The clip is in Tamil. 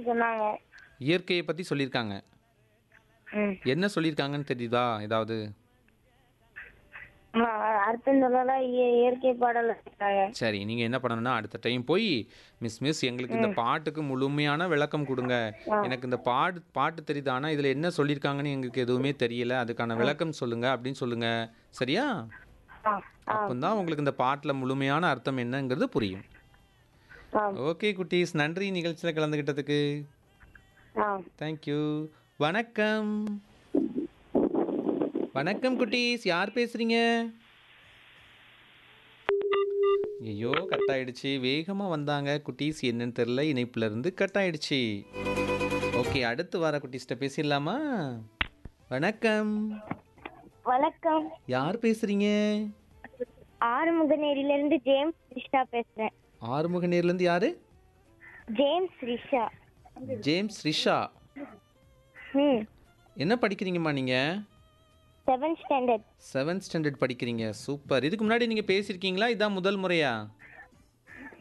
சொன்னாங்க இயற்கையை பற்றி சொல்லியிருக்காங்க ம் என்ன சொல்லியிருக்காங்கன்னு தெரியுதா ஏதாவது ஆ, அர்த்தம் சொல்லல இய- இயற்கை பாடல் சொன்னாங்க சரி நீங்கள் என்ன பண்ணணும்னா அடுத்த டைம் போய் மிஸ் மிஸ் எங்களுக்கு இந்த பாட்டுக்கு முழுமையான விளக்கம் கொடுங்க எனக்கு இந்த பாட்டு பாட்டு தெரியுது ஆனால் இதில் என்ன சொல்லியிருக்காங்கன்னு எங்களுக்கு எதுவுமே தெரியல அதுக்கான விளக்கம் சொல்லுங்க அப்படின்னு சொல்லுங்க சரியா ஆ ஆ அப்போதான் உங்களுக்கு இந்த பாட்டில் முழுமையான அர்த்தம் என்னங்கிறது புரியும் ஆ ஓகே குட்டீஸ் நன்றி நிகழ்ச்சியில் கலந்துக்கிட்டதுக்கு ஆ தேங்க்யூ வணக்கம் வணக்கம் குட்டீஸ் யார் பேசுறீங்க ஐயோ கட் ஆயிடுச்சு வேகமாக வந்தாங்க குட்டீஸ் என்னன்னு தெரில இணைப்புல இருந்து கட் ஆயிடுச்சு ஓகே அடுத்து வர குட்டீஸ்கிட்ட பேசிடலாமா வணக்கம் வணக்கம் யார் பேசுறீங்க ஆறுமுகநேரில இருந்து ஜேம்ஸ் ரிஷா பேசுறேன் ஆறுமுக நேர்லேருந்து யாரு ஜேம்ஸ் ரிஷா ஜேம்ஸ் ரிஷா ம் என்ன படிக்கிறீங்கம்மா நீங்கள் செவன்த் ஸ்டாண்டர்ட் செவன்த் ஸ்டாண்டர்ட் படிக்கிறீங்க சூப்பர் இதுக்கு முன்னாடி நீங்கள் பேசியிருக்கீங்களா இதான் முதல் முறையா